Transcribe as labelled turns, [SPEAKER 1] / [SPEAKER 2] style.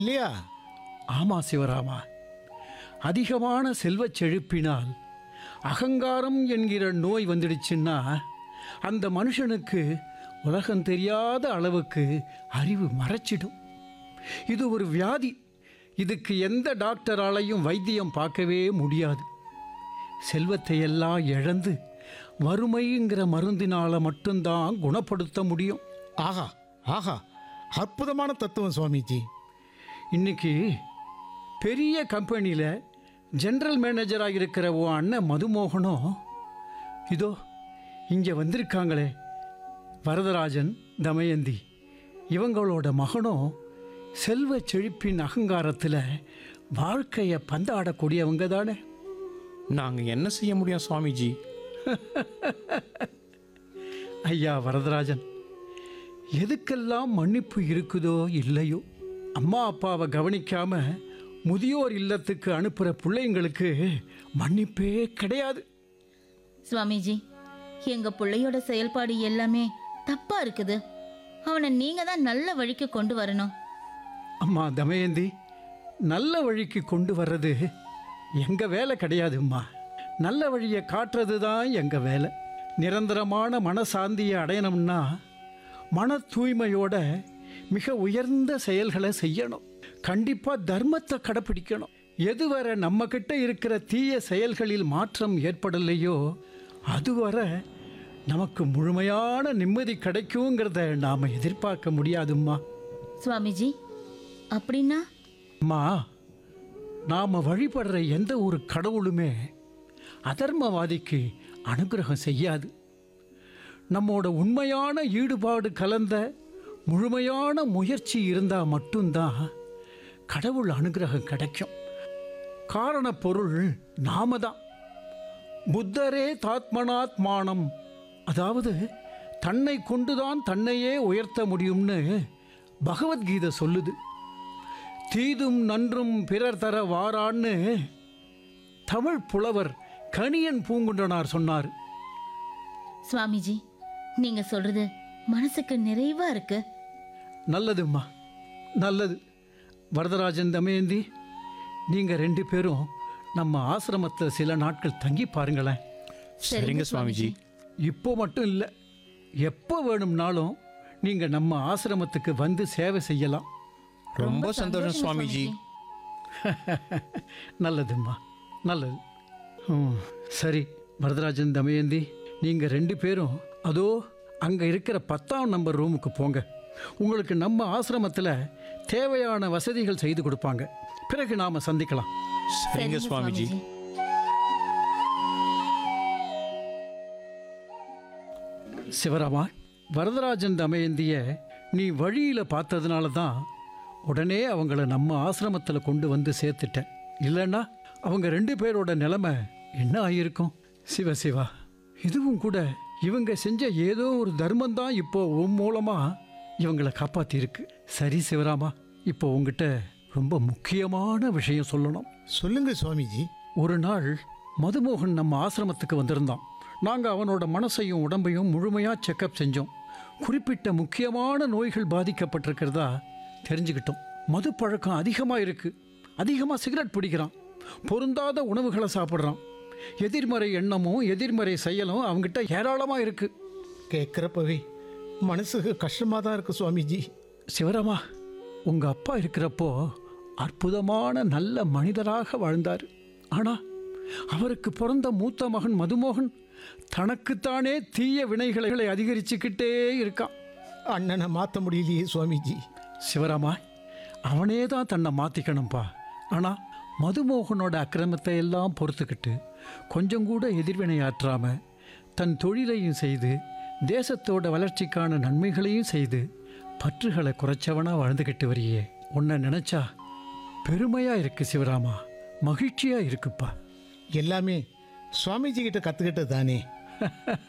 [SPEAKER 1] இல்லையா
[SPEAKER 2] ஆமா சிவராமா அதிகமான செல்வச் செழிப்பினால் அகங்காரம் என்கிற நோய் வந்துடுச்சுன்னா அந்த மனுஷனுக்கு உலகம் தெரியாத அளவுக்கு அறிவு மறைச்சிடும் இது ஒரு வியாதி இதுக்கு எந்த டாக்டராலையும் வைத்தியம் பார்க்கவே முடியாது செல்வத்தை எல்லாம் இழந்து வறுமைங்கிற மருந்தினால மட்டும்தான் குணப்படுத்த முடியும்
[SPEAKER 1] ஆஹா ஆஹா அற்புதமான தத்துவம் சுவாமிஜி
[SPEAKER 2] இன்னைக்கு பெரிய கம்பெனியில் ஜெனரல் மேனேஜராக இருக்கிற உன் அண்ணன் மதுமோகனும் இதோ இங்கே வந்திருக்காங்களே வரதராஜன் தமயந்தி இவங்களோட மகனும் செல்வ செழிப்பின் அகங்காரத்தில் வாழ்க்கையை பந்தாடக்கூடியவங்க தானே
[SPEAKER 3] நாங்கள் என்ன செய்ய முடியும் சுவாமிஜி
[SPEAKER 2] ஐயா வரதராஜன் எதுக்கெல்லாம் மன்னிப்பு இருக்குதோ இல்லையோ அம்மா அப்பாவை கவனிக்காம முதியோர் இல்லத்துக்கு அனுப்புகிற பிள்ளைங்களுக்கு மன்னிப்பே கிடையாது
[SPEAKER 4] சுவாமிஜி எங்க பிள்ளையோட செயல்பாடு எல்லாமே தப்பா இருக்குது அவனை நீங்க தான் நல்ல வழிக்கு கொண்டு வரணும்
[SPEAKER 2] அம்மா தமயந்தி நல்ல வழிக்கு கொண்டு வர்றது எங்க வேலை கிடையாதும்மா நல்ல வழியை காட்டுறது தான் எங்க வேலை நிரந்தரமான மனசாந்தியை அடையணும்னா மன தூய்மையோட மிக உயர்ந்த செயல்களை செய்யணும் கண்டிப்பா தர்மத்தை கடைப்பிடிக்கணும் எதுவரை நம்ம கிட்ட இருக்கிற தீய செயல்களில் மாற்றம் ஏற்படலையோ அதுவரை நமக்கு முழுமையான நிம்மதி கிடைக்குங்கிறத நாம் எதிர்பார்க்க முடியாதும்மா
[SPEAKER 4] சுவாமிஜி அப்படின்னா
[SPEAKER 2] அம்மா நாம் வழிபடுற எந்த ஒரு கடவுளுமே அதர்மவாதிக்கு அனுகிரகம் செய்யாது நம்மோட உண்மையான ஈடுபாடு கலந்த முழுமையான முயற்சி இருந்தால் மட்டும்தான் கடவுள் அனுகிரகம் கிடைக்கும் காரண பொருள் நாம தான் புத்தரே தாத்மனாத்மானம் அதாவது தன்னை கொண்டுதான் தன்னையே உயர்த்த முடியும்னு பகவத்கீதை சொல்லுது தீதும் நன்றும் பிறர் தர வாரான்னு தமிழ் புலவர் கணியன் பூங்குன்றனார் சொன்னார்
[SPEAKER 4] சுவாமிஜி நீங்க சொல்றது மனசுக்கு நிறைவா இருக்கு
[SPEAKER 2] நல்லதும்மா நல்லது வரதராஜன் தமயந்தி நீங்கள் ரெண்டு பேரும் நம்ம ஆசிரமத்தில் சில நாட்கள் தங்கி பாருங்களேன்
[SPEAKER 3] சரிங்க சுவாமிஜி
[SPEAKER 2] இப்போ மட்டும் இல்லை எப்போ வேணும்னாலும் நீங்கள் நம்ம ஆசிரமத்துக்கு வந்து சேவை செய்யலாம்
[SPEAKER 3] ரொம்ப சந்தோஷம் சுவாமிஜி
[SPEAKER 2] நல்லதும்மா நல்லது ம், சரி வரதராஜன் தமயந்தி நீங்கள் ரெண்டு பேரும் அதோ அங்கே இருக்கிற பத்தாம் நம்பர் ரூமுக்கு போங்க உங்களுக்கு நம்ம ஆசிரமத்தில் தேவையான வசதிகள் செய்து கொடுப்பாங்க பிறகு நாம் சந்திக்கலாம்
[SPEAKER 3] சரிங்க சுவாமிஜி
[SPEAKER 2] சிவராமா வரதராஜன் தமயந்திய நீ வழியில் பார்த்ததுனால தான் உடனே அவங்கள நம்ம ஆசிரமத்தில் கொண்டு வந்து சேர்த்துட்டேன் இல்லைன்னா அவங்க ரெண்டு பேரோட நிலைமை என்ன ஆகியிருக்கும் சிவ சிவா இதுவும் கூட இவங்க செஞ்ச ஏதோ ஒரு தர்மம் தான் இப்போ உன் மூலமாக இவங்களை காப்பாற்றிருக்கு சரி சிவராமா இப்போ உங்ககிட்ட ரொம்ப முக்கியமான விஷயம் சொல்லணும்
[SPEAKER 1] சொல்லுங்க சுவாமிஜி
[SPEAKER 2] ஒரு நாள் மதுமோகன் நம்ம ஆசிரமத்துக்கு வந்திருந்தான் நாங்கள் அவனோட மனசையும் உடம்பையும் முழுமையாக செக்கப் செஞ்சோம் குறிப்பிட்ட முக்கியமான நோய்கள் பாதிக்கப்பட்டிருக்கிறதா தெரிஞ்சுக்கிட்டோம் மது பழக்கம் அதிகமாக இருக்குது அதிகமாக சிகரெட் பிடிக்கிறான் பொருந்தாத உணவுகளை சாப்பிட்றான் எதிர்மறை எண்ணமும் எதிர்மறை செயலும் அவங்ககிட்ட ஏராளமாக இருக்குது
[SPEAKER 1] கேட்குறப்பவே மனசுக்கு கஷ்டமாக தான் இருக்கு சுவாமிஜி
[SPEAKER 2] சிவராமா உங்கள் அப்பா இருக்கிறப்போ அற்புதமான நல்ல மனிதராக வாழ்ந்தார் ஆனால் அவருக்கு பிறந்த மூத்த மகன் மதுமோகன் தனக்குத்தானே தீய வினைகளை அதிகரிச்சுக்கிட்டே இருக்கான்
[SPEAKER 1] அண்ணனை மாற்ற முடியலையே சுவாமிஜி
[SPEAKER 2] சிவராமா அவனே தான் தன்னை மாற்றிக்கணும்ப்பா ஆனால் மதுமோகனோட அக்கிரமத்தை எல்லாம் பொறுத்துக்கிட்டு கொஞ்சம் கூட எதிர்வினையாற்றாம தன் தொழிலையும் செய்து தேசத்தோட வளர்ச்சிக்கான நன்மைகளையும் செய்து பற்றுகளை குறைச்சவனா வாழ்ந்துக்கிட்டு வரியே உன்னை நினச்சா பெருமையாக இருக்கு சிவராமா மகிழ்ச்சியாக இருக்குப்பா
[SPEAKER 1] எல்லாமே சுவாமிஜி கிட்ட கற்றுக்கிட்டது தானே